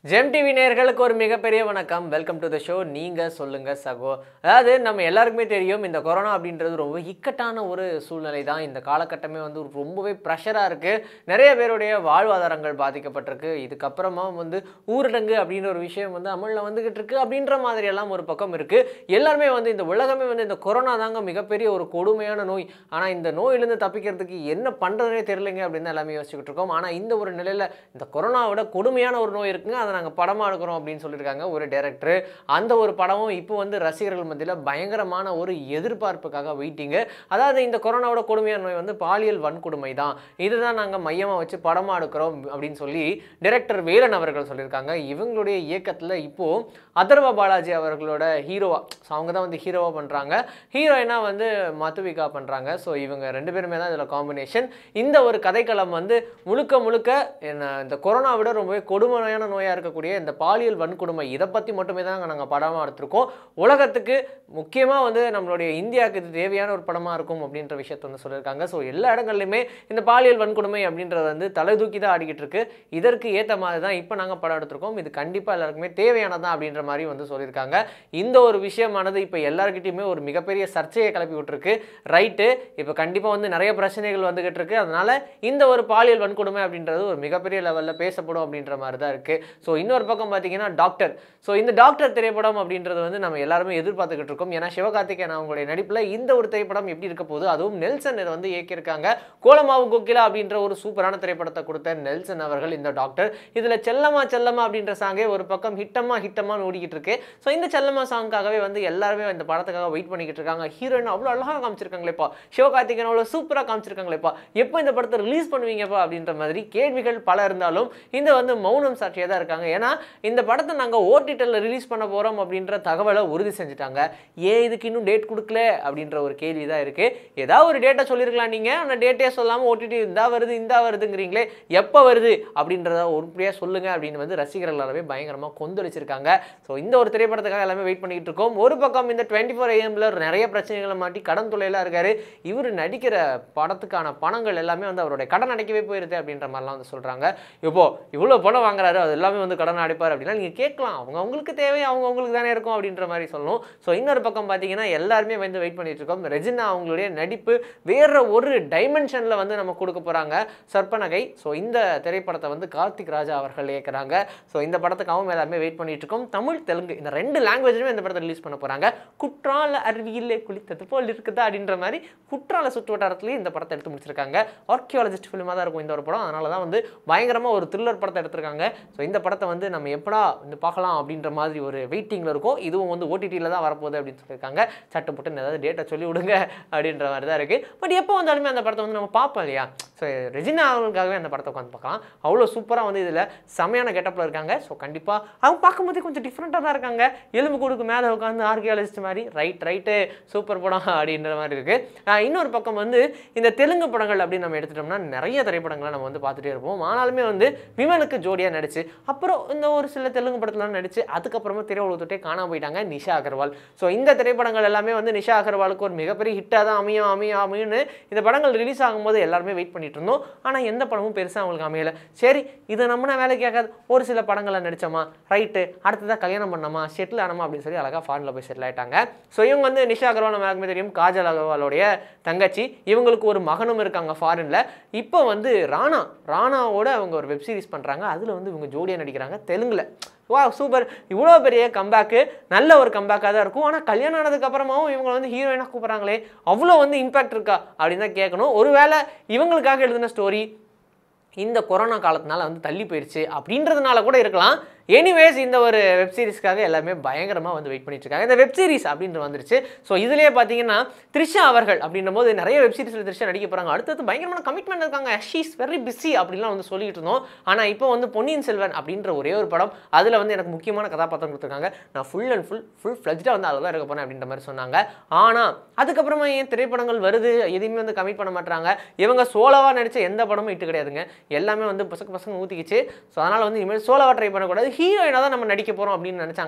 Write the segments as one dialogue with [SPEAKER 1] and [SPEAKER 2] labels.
[SPEAKER 1] GeM TV நேயர்களுக்கு ஒரு மிகப்பெரிய வணக்கம் வெல்கம் டு த ஷோ நீங்க சொல்லுங்க சகோ அதாவது நம்ம எல்லாருக்குமே தெரியும் இந்த கொரோனா அப்படின்றது ரொம்ப இக்கட்டான ஒரு சூழ்நிலை தான் இந்த காலகட்டமே வந்து ரொம்பவே ப்ரெஷராக இருக்கு நிறைய பேருடைய வாழ்வாதாரங்கள் பாதிக்கப்பட்டிருக்கு இதுக்கப்புறமா வந்து ஊரடங்கு அப்படின்ற ஒரு விஷயம் வந்து அமலில் வந்துகிட்டு இருக்கு அப்படின்ற மாதிரி எல்லாம் ஒரு பக்கம் இருக்கு எல்லாருமே வந்து இந்த உலகமே வந்து இந்த கொரோனா தாங்க மிகப்பெரிய ஒரு கொடுமையான நோய் ஆனால் இந்த நோயிலிருந்து தப்பிக்கிறதுக்கு என்ன பண்ணுறதுனே தெரியலைங்க அப்படின்னு தான் எல்லாமே யோசிச்சுக்கிட்டு இருக்கோம் ஆனால் இந்த ஒரு நிலையில் இந்த கொரோனாவோட கொடுமையான ஒரு நோய் இருக்குங்க அதை நாங்கள் படமாக எடுக்கிறோம் அப்படின்னு சொல்லியிருக்காங்க ஒரு டேரக்டர் அந்த ஒரு படமும் இப்போ வந்து ரசிகர்கள் மத்தியில் பயங்கரமான ஒரு எதிர்பார்ப்புக்காக வெயிட்டிங்கு அதாவது இந்த கொரோனாவோட கொடுமையான நோய் வந்து பாலியல் வன்கொடுமை தான் இதுதான் நாங்கள் மையமாக வச்சு படமாக எடுக்கிறோம் அப்படின்னு சொல்லி டைரக்டர் வேலன் அவர்கள் சொல்லியிருக்காங்க இவங்களுடைய இயக்கத்தில் இப்போது அதர்வ பாலாஜி அவர்களோட ஹீரோவா ஸோ அவங்க தான் வந்து ஹீரோவாக பண்ணுறாங்க ஹீரோயினாக வந்து மதுவிகா பண்ணுறாங்க ஸோ இவங்க ரெண்டு பேருமே தான் இதில் காம்பினேஷன் இந்த ஒரு கதைக்களம் வந்து முழுக்க முழுக்க என்ன இந்த கொரோனா விட ரொம்பவே கொடுமையான நோயாக இருக்கக்கூடிய இந்த பாலியல் வன்கொடுமை இதை பற்றி மட்டுமே தான் நாங்கள் படமாக எடுத்திருக்கோம் உலகத்துக்கு முக்கியமாக வந்து நம்மளுடைய இந்தியாவுக்கு இது தேவையான ஒரு படமாக இருக்கும் அப்படின்ற விஷயத்த வந்து சொல்லியிருக்காங்க ஸோ எல்லா இடங்கள்லையுமே இந்த பாலியல் வன்கொடுமை அப்படின்றது வந்து தலை தூக்கி தான் ஆடிக்கிட்டு இருக்கு இதற்கு ஏற்ற மாதிரி தான் இப்போ நாங்கள் படம் எடுத்திருக்கோம் இது கண்டிப்பாக எல்லாருக்குமே தேவையானதான் அப்படின்ற மாதிரி வந்து சொல்லியிருக்காங்க இந்த ஒரு விஷயமானது இப்போ எல்லாருக்கிட்டையுமே ஒரு மிகப்பெரிய சர்ச்சையை கிளப்பி விட்டுருக்கு ரைட்டு இப்போ கண்டிப்பாக வந்து நிறைய பிரச்சனைகள் வந்துகிட்டு இருக்கு அதனால இந்த ஒரு பாலியல் வன்கொடுமை அப்படின்றது ஒரு மிகப்பெரிய லெவலில் பேசப்படும் அப்படின்ற மாதிரி தான் இருக்குது ஸோ இன்னொரு பக்கம் பார்த்தீங்கன்னா டாக்டர் ஸோ இந்த டாக்டர் திரைப்படம் அப்படின்றது வந்து நம்ம எல்லாருமே எதிர்பார்த்துக்கிட்டு இருக்கோம் ஏன்னா சிவகார்த்திகேயன் அவங்களுடைய நடிப்பில் இந்த ஒரு திரைப்படம் எப்படி இருக்க போகுது அதுவும் நெல்சன் இதை வந்து இயக்கியிருக்காங்க கோலமாவு கோகிலா அப்படின்ற ஒரு சூப்பரான திரைப்படத்தை கொடுத்த நெல்சன் அவர்கள் இந்த டாக்டர் இதில் செல்லமா செல்லமா அப்படின்ற சாங்கே ஒரு பக்கம் ஹிட்டமா ஹிட்டமாக ஓடிக்கிட்டு இருக்கு ஸோ இந்த செல்லமா சாங்காகவே வந்து எல்லாருமே இந்த படத்துக்காக வெயிட் பண்ணிக்கிட்டு இருக்காங்க ஹீரோயின் அவ்வளோ அழகாக காமிச்சிருக்காங்களேப்பா சிவகார்த்திகேயன் அவ்வளோ சூப்பராக காமிச்சிருக்காங்களேப்பா எப்போ இந்த படத்தை ரிலீஸ் பண்ணுவீங்கப்பா அப்படின்ற மாதிரி கேள்விகள் பல இருந்தாலும் இந்த வந்து மௌனம் சாட்சியாக தான் இருக்காங்க ஏன்னா இந்த படத்தை நாங்கள் ஓடிடியில் ரிலீஸ் பண்ண போகிறோம் அப்படின்ற தகவலை உறுதி செஞ்சுட்டாங்க ஏன் இதுக்கு இன்னும் டேட் கொடுக்கல அப்படின்ற ஒரு கேள்வி தான் இருக்குது ஏதாவது ஒரு டேட்டை சொல்லியிருக்கலாம் நீங்கள் ஆனால் டேட்டே சொல்லாமல் ஓடிடி இந்தா வருது இந்தா வருதுங்கிறீங்களே எப்போ வருது அப்படின்றத உருப்படியாக சொல்லுங்கள் அப்படின்னு வந்து ரசிகர்கள் எல்லாருமே பயங்கரமாக கொந்தளிச்சிருக்காங்க ஸோ இந்த ஒரு திரைப்படத்துக்காக எல்லாமே வெயிட் பண்ணிட்டு இருக்கோம் ஒரு பக்கம் இந்த டுவெண்ட்டி ஃபோர் ஏஎம்ல நிறைய பிரச்சனைகளை மாட்டி கடன் தொலைலாம் இருக்காரு இவர் நடிக்கிற படத்துக்கான பணங்கள் எல்லாமே வந்து அவருடைய கடன் அடைக்கவே போயிருது அப்படின்ற மாதிரிலாம் வந்து சொல்கிறாங்க இப்போ இவ்வளோ பணம் வாங்குறாரு அது எல்லாமே வந்து கடன் அடைப்பார் அப்படின்னா நீங்கள் கேட்கலாம் அவங்க அவங்களுக்கு தேவை அவங்க அவங்களுக்கு தானே இருக்கும் அப்படின்ற மாதிரி சொல்லணும் ஸோ இன்னொரு பக்கம் பார்த்தீங்கன்னா எல்லாருமே வந்து வெயிட் பண்ணிட்டு இருக்கோம் ரெஜினா அவங்களுடைய நடிப்பு வேற ஒரு டைமென்ஷனில் வந்து நம்ம கொடுக்க போகிறாங்க சர்ப்பநகை ஸோ இந்த திரைப்படத்தை வந்து கார்த்திக் ராஜா அவர்கள் இயக்குறாங்க ஸோ இந்த படத்துக்காகவும் எல்லாருமே வெயிட் பண்ணிட்டு இருக்கோம் தமிழ் தெலுங்கு இந்த ரெண்டு லாங்குவேஜ்லையுமே இந்த படத்தை ரிலீஸ் பண்ண போகிறாங்க குற்றால அருவியிலே குளித்தது போல் இருக்குதா அப்படின்ற மாதிரி குற்றால சுற்று வட்டாரத்துலேயும் இந்த படத்தை எடுத்து முடிச்சிருக்காங்க ஆர்கியாலஜிஸ்ட் ஃபிலிமாக தான் இருக்கும் இந்த ஒரு படம் அதனால தான் வந்து பயங்கரமாக ஒரு த்ரில்லர் படத்தை எடுத்திருக்காங்க ஸோ இந்த படத்தை வந்து நம்ம எப்படா வந்து பார்க்கலாம் அப்படின்ற மாதிரி ஒரு வெயிட்டிங்கில் இருக்கும் இதுவும் வந்து ஓடிடியில் தான் வரப்போகுது அப்படின்னு சொல்லியிருக்காங்க சட்டு புட்டுன்னு ஏதாவது டேட்டை சொல்லி விடுங்க அப்படின்ற மாதிரி தான் இருக்குது பட் எப்போ வந்தாலுமே அந்த படத்தை வந்து நம்ம பார்ப்போம் இல்லையா ஸோ ரெஜினா அவங்களுக்காகவே அந்த படத்தை உட்காந்து பார்க்கலாம் அவ்வளோ சூப்பராக வந்து இதில் செமையான கெட்டப்பில் இருக்காங்க ஸோ கண்டிப்பாக அவங்க பார்க்கும்போதே கொஞ்சம் டிஃப்ரெண்ட்டாக தான் இருக்காங்க எலும்பு கூடுக்கு மேலே உட்காந்து ஆர்கியாலஜிஸ்ட் மாதிரி ரைட் ரைட்டு சூப்பர் படம் அப்படின்ற மாதிரி இருக்குது இன்னொரு பக்கம் வந்து இந்த தெலுங்கு படங்கள் அப்படின்னு நம்ம எடுத்துட்டோம்னா நிறைய திரைப்படங்களை நம்ம வந்து பார்த்துட்டே இருப்போம் ஆனாலுமே வந்து விமனுக்கு ஜோடியாக நடிச்சு அப்புறம் இந்த ஒரு சில தெலுங்கு படத்துலாம் நடிச்சு அதுக்கப்புறமா திரையுலகத்தொட்டே காணாம போயிட்டாங்க நிஷா அகர்வால் ஸோ இந்த திரைப்படங்கள் எல்லாமே வந்து நிஷா அகர்வாலுக்கு ஒரு மிகப்பெரிய ஹிட்டாக தான் அமையும் அமையும் அமையும்னு இந்த படங்கள் ரிலீஸ் ஆகும்போது எல்லாருமே வெயிட் பண்ணிட்டு இருந்தோம் ஆனால் எந்த படமும் பெருசாக அவங்களுக்கு அமையல சரி இதை நம்ம வேலைக்கு ஆகாது ஒரு சில படங்களை நடிச்சோமா ரைட்டு அடுத்ததாக கல்யாணம் பண்ணோமா செட்டில் ஆனோமா அப்படின்னு சொல்லி அழகாக ஃபாரினில் போய் செட்டில் ஆயிட்டாங்க ஸோ இவங்க வந்து நிஷா அகர்வால் நம்ம எல்லாருக்குமே தெரியும் காஜல் அகர்வாலோடைய தங்கச்சி இவங்களுக்கு ஒரு மகனும் இருக்காங்க ஃபாரினில் இப்போ வந்து ராணா ராணாவோட அவங்க ஒரு வெப் சீரிஸ் பண்ணுறாங்க அதில் வந்து இவங்க ஜோடியாக நடிக்கிறாங்க தெலுங்குல வா சூப்பர் இவ்வளோ பெரிய கம்பேக்கு நல்ல ஒரு கம்பேக்காக தான் இருக்கும் ஆனால் கல்யாணம் ஆனதுக்கு அப்புறமாவும் இவங்க வந்து ஹீரோயினாக கூப்பிட்றாங்களே அவ்வளோ வந்து இம்பாக்ட் இருக்கா அப்படின்னு தான் கேட்கணும் ஒருவேளை இவங்களுக்காக எழுதின ஸ்டோரி இந்த கொரோனா காலத்தினால வந்து தள்ளி போயிடுச்சு அப்படின்றதுனால கூட இருக்கலாம் எனிவேஸ் இந்த ஒரு வெப் சீரிஸ்க்காக எல்லாமே பயங்கரமாக வந்து வெயிட் பண்ணிட்டு இருக்காங்க இந்த வெப் சீரிஸ் அப்படின்ட்டு வந்துருச்சு ஸோ இதுலேயே பார்த்தீங்கன்னா த்ரிஷா அவர்கள் அப்படின்னும் போது நிறைய வெப் சீரிஸில் த்ரிஷா நடிக்க போகிறாங்க அடுத்தது பயங்கரமான கமிட்மெண்ட் இருக்காங்க ஷீ இஸ் வெரி பிஸி அப்படின்லாம் வந்து சொல்லிட்டு இருந்தோம் ஆனால் இப்போ வந்து பொன்னியின் செல்வன் அப்படின்ற ஒரே ஒரு படம் அதில் வந்து எனக்கு முக்கியமான கதாபாத்திரம் கொடுத்துருக்காங்க நான் ஃபுல் அண்ட் ஃபுல் ஃபுல் ஃப்ளஜ்டாக வந்து அதில் தான் இருக்க போகிறேன் அப்படின்ற மாதிரி சொன்னாங்க ஆனால் அதுக்கப்புறமா ஏன் திரைப்படங்கள் வருது எதையுமே வந்து கமிட் பண்ண மாட்டாங்க இவங்க சோலோவாக நடித்த எந்த படமும் இட்டு கிடையாதுங்க எல்லாமே வந்து பசங்க பசங்க ஊற்றிக்கிச்சு ஸோ அதனால் வந்து இனிமேல் சோலோவாக ட்ரை பண்ணக்கூடாது ஹீரோயினாக தான் நம்ம நடிக்க போகிறோம் அப்படின்னு நினச்சாங்க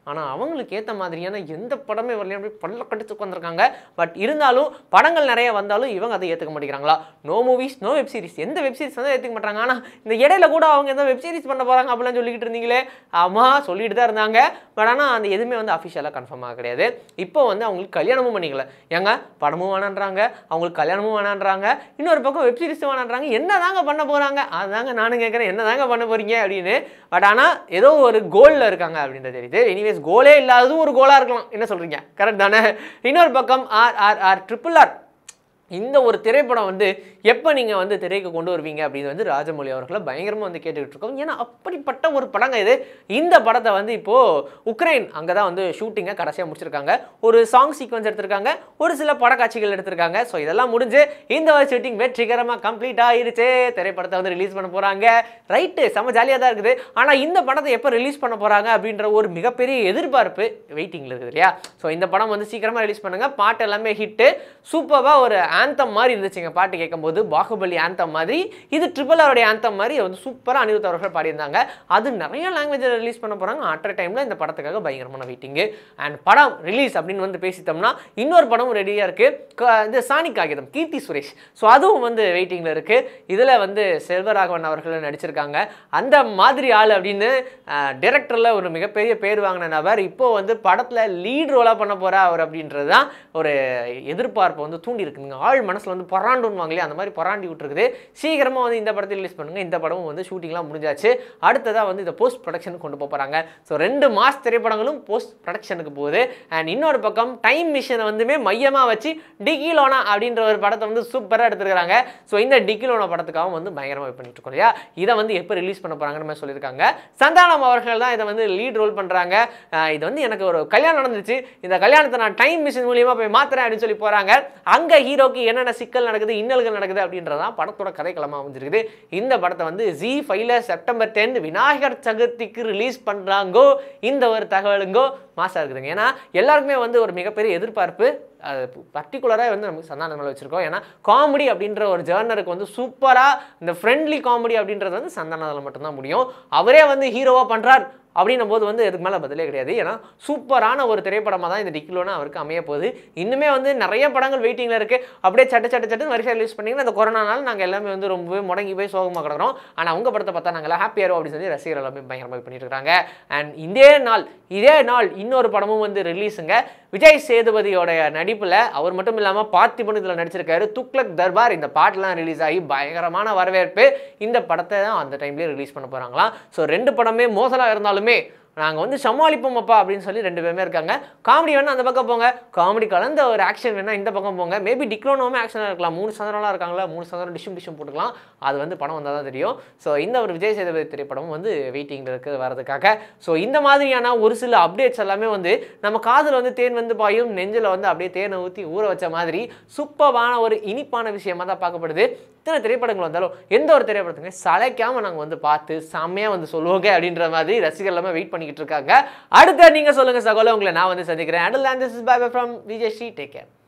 [SPEAKER 1] ஆனால் அவங்களுக்கு ஏற்ற மாதிரியான எந்த படமே வரலையும் அப்படி பல்ல கடிச்சு உட்காந்துருக்காங்க பட் இருந்தாலும் படங்கள் நிறைய வந்தாலும் இவங்க அதை ஏற்றுக்க மாட்டேங்கிறாங்களா no movies no web series எந்த வெப் சீரிஸ் வந்து ஏற்றுக்க மாட்டாங்க ஆனால் இந்த இடையில கூட அவங்க எந்த வெப் சீரிஸ் பண்ண போகிறாங்க அப்படிலாம் சொல்லிக்கிட்டு இருந்தீங்களே ஆமாம் சொல்லிட்டு தான் இருந்தாங்க பட் ஆனால் அந்த எதுவுமே வந்து அஃபிஷியலாக கன்ஃபார்மாக கிடையாது இப்போ வந்து அவங்களுக்கு கல்யாணமும் பண்ணிக்கல ஏங்க படமும் வேணான்றாங்க அவங்களுக்கு கல்யாணமும் வேணான்றாங்க இன்னொரு பக்கம் வெப் சீரிஸ் வேணான்றாங்க என்ன தாங்க பண்ண போகிறாங்க அதுதாங்க நானும் கேட்குறேன் என்ன தாங்க பண்ண போகிறீங்க அப்படின்னு பட் ஆனால் ஏதோ ஒரு கோலில் இருக்காங்க அப்படின்றது தெரியுது எனிவேஸ் கோலே இல்லாததும் ஒரு கோலாக இருக்கலாம் என்ன சொல்கிறீங்க கரெக்ட் தானே இன்னொரு பக்கம் R R R triple R இந்த ஒரு திரைப்படம் வந்து எப்போ நீங்கள் வந்து திரைக்கு கொண்டு வருவீங்க அப்படின்னு வந்து ராஜமௌழி அவர்களை பயங்கரமாக வந்து கேட்டுக்கிட்டு இருக்கோம் ஏன்னா அப்படிப்பட்ட ஒரு படங்க இது இந்த படத்தை வந்து இப்போது உக்ரைன் அங்கே தான் வந்து ஷூட்டிங்கை கடைசியாக முடிச்சிருக்காங்க ஒரு சாங் சீக்வன்ஸ் எடுத்திருக்காங்க ஒரு சில படக்காட்சிகள் எடுத்திருக்காங்க ஸோ இதெல்லாம் முடிஞ்சு இந்த ஒரு ஷூட்டிங் வெற்றிகரமாக கம்ப்ளீட் ஆயிருச்சு திரைப்படத்தை வந்து ரிலீஸ் பண்ண போகிறாங்க ரைட்டு செம்ம ஜாலியாக தான் இருக்குது ஆனால் இந்த படத்தை எப்போ ரிலீஸ் பண்ண போகிறாங்க அப்படின்ற ஒரு மிகப்பெரிய எதிர்பார்ப்பு வெயிட்டிங்கில் இருக்குது இல்லையா ஸோ இந்த படம் வந்து சீக்கிரமாக ரிலீஸ் பண்ணுங்கள் பாட்டு எல்லாமே ஹிட்டு சூப்பராக ஒரு ஆந்தம் மாதிரி இருந்துச்சுங்க பாட்டு கேட்கும்போது பாகுபலி ஆந்தம் மாதிரி இது ட்ரிபிள் ஆருடைய ஆந்தம் மாதிரி வந்து சூப்பராக அனிருத் அவர்கள் பாடியிருந்தாங்க அது நிறைய லாங்குவேஜில் ரிலீஸ் பண்ண போகிறாங்க அட் டைமில் இந்த படத்துக்காக பயங்கரமான வெயிட்டிங்கு அண்ட் படம் ரிலீஸ் அப்படின்னு வந்து பேசிட்டோம்னா இன்னொரு படமும் ரெடியாக இருக்குது இந்த சாணி காகிதம் கீர்த்தி சுரேஷ் ஸோ அதுவும் வந்து வெயிட்டிங்கில் இருக்குது இதில் வந்து செல்வராகவன் அவர்கள் நடிச்சிருக்காங்க அந்த மாதிரி ஆள் அப்படின்னு டிரெக்டரில் ஒரு மிகப்பெரிய பேர் வாங்கின நபர் இப்போ வந்து படத்தில் லீட் ரோலாக பண்ண போகிறா அவர் அப்படின்றது தான் ஒரு எதிர்பார்ப்பை வந்து தூண்டி இருக்குங்க ஆள் மனசில் வந்து பொறாண்டுன்னு வாங்கலையே அந்த மாதிரி பொறாண்டி விட்டுருக்குது சீக்கிரமாக வந்து இந்த படத்தை ரிலீஸ் பண்ணுங்கள் இந்த படமும் வந்து ஷூட்டிங்லாம் முடிஞ்சாச்சு அடுத்ததாக வந்து இதை போஸ்ட் ப்ரொடக்ஷனுக்கு கொண்டு போக போகிறாங்க ஸோ ரெண்டு மாஸ் திரைப்படங்களும் போஸ்ட் ப்ரொடக்ஷனுக்கு போகுது அண்ட் இன்னொரு பக்கம் டைம் மிஷினை வந்துமே மையமாக வச்சு டிகிலோனா அப்படின்ற ஒரு படத்தை வந்து சூப்பராக எடுத்துருக்காங்க ஸோ இந்த டிகிலோனா படத்துக்காகவும் வந்து பயங்கரமாக பண்ணிட்டு இருக்கோம் இல்லையா இதை வந்து எப்போ ரிலீஸ் பண்ண போகிறாங்கன்னு மாதிரி சொல்லியிருக்காங்க சந்தானம் அவர்கள் தான் இதை வந்து லீட் ரோல் பண்ணுறாங்க இது வந்து எனக்கு ஒரு கல்யாணம் நடந்துச்சு இந்த கல்யாணத்தை நான் டைம் மிஷின் மூலியமாக போய் மாத்துறேன் அப்படின்னு சொல்லி போகிறாங்க அங்கே ஹீரோக்கு என்னென்ன சிக்கல் நடக்குது இன்னல்கள் நடக்குது அப்படின்றதான் படத்தோட கதைக்களமாக வந்துருக்குது இந்த படத்தை வந்து ஜி ஃபைவ்ல செப்டம்பர் டென் விநாயகர் சதுர்த்திக்கு ரிலீஸ் பண்ணுறாங்கோ இந்த ஒரு தகவலுங்கோ மாசாக இருக்குதுங்க ஏன்னா எல்லாருக்குமே வந்து ஒரு மிகப்பெரிய எதிர்பார்ப்பு அது பர்டிகுலராக வந்து நமக்கு சந்தானம் மேலே வச்சுருக்கோம் ஏன்னா காமெடி அப்படின்ற ஒரு ஜேர்னருக்கு வந்து சூப்பராக இந்த ஃப்ரெண்ட்லி காமெடி அப்படின்றது வந்து சந்தானத்தில் மட்டும்தான் முடியும் அவரே வந்து ஹீரோவாக பண்ணுறார் அப்படின்னும் போது வந்து இதுக்கு மேலே பதிலே கிடையாது ஏன்னா சூப்பரான ஒரு திரைப்படமாக தான் இந்த டிக்கிலோனா அவருக்கு அமைய போகுது இன்னுமே வந்து நிறைய படங்கள் வெயிட்டிங்கில் இருக்குது அப்படியே சட்டு சட்டு சட்டு வரிசை ரிலீஸ் பண்ணிங்கன்னா இந்த கொரோனானால நாங்கள் எல்லாமே வந்து ரொம்பவே முடங்கி போய் சோகமாக கிடக்கிறோம் ஆனால் உங்கள் படத்தை பார்த்தா நாங்கள் ஹாப்பியாரோ அப்படின்னு சொல்லி ரசிகர்கள் எல்லாமே பயங்கரமாக பண்ணிட்டு இருக்காங்க அண்ட் இதே நாள் இதே நாள் இன்னொரு படமும் வந்து ரிலீஸுங்க விஜய் சேதுபதியோட நடிப்பில் அவர் மட்டும் இல்லாமல் பார்த்திபன் இதில் நடிச்சிருக்காரு துக்ளக் தர்பார் இந்த பாட்டெலாம் ரிலீஸ் ஆகி பயங்கரமான வரவேற்பு இந்த படத்தை தான் அந்த டைம்லேயே ரிலீஸ் பண்ண போகிறாங்களாம் ஸோ ரெண்டு படமே மோசலாக இருந்தாலுமே நாங்கள் வந்து சமாளிப்போம் அப்பா அப்படின்னு சொல்லி ரெண்டு பேருமே இருக்காங்க காமெடி வேணா அந்த பக்கம் போங்க காமெடி கலந்த ஒரு ஆக்ஷன் வேணா இந்த பக்கம் போங்க மேபி டிக்ளோனோமே ஆக்ஷனாக இருக்கலாம் மூணு சந்திரம்லாம் இருக்காங்களா மூணு சந்திரம் டிஷும் டிஷும் போட்டுக்கலாம் அது வந்து படம் வந்தால் தான் தெரியும் ஸோ இந்த ஒரு விஜய் சேதுபதி திரைப்படம் வந்து வெயிட்டிங்கில் இருக்குது வரதுக்காக ஸோ இந்த மாதிரியான ஒரு சில அப்டேட்ஸ் எல்லாமே வந்து நம்ம காதில் வந்து தேன் வந்து பாயும் நெஞ்சில் வந்து அப்படியே தேனை ஊற்றி ஊற வச்ச மாதிரி சூப்பரான ஒரு இனிப்பான விஷயமா தான் பார்க்கப்படுது இத்தனை திரைப்படங்கள் வந்தாலும் எந்த ஒரு திரைப்படத்துக்குமே சளைக்காம நாங்கள் வந்து பார்த்து செம்மையாக வந்து சொல்லுவோங்க அப்படின்ற மாதிரி ரசிகர்கள் எல்லாமே வெயிட் பண்ணிக்கிட்டு இருக்காங்க அடுத்த நீங்கள் சொல்லுங்கள் சகோல உங்களை நான் வந்து சந்திக்கிறேன் and this is bye from Vijay Sri take care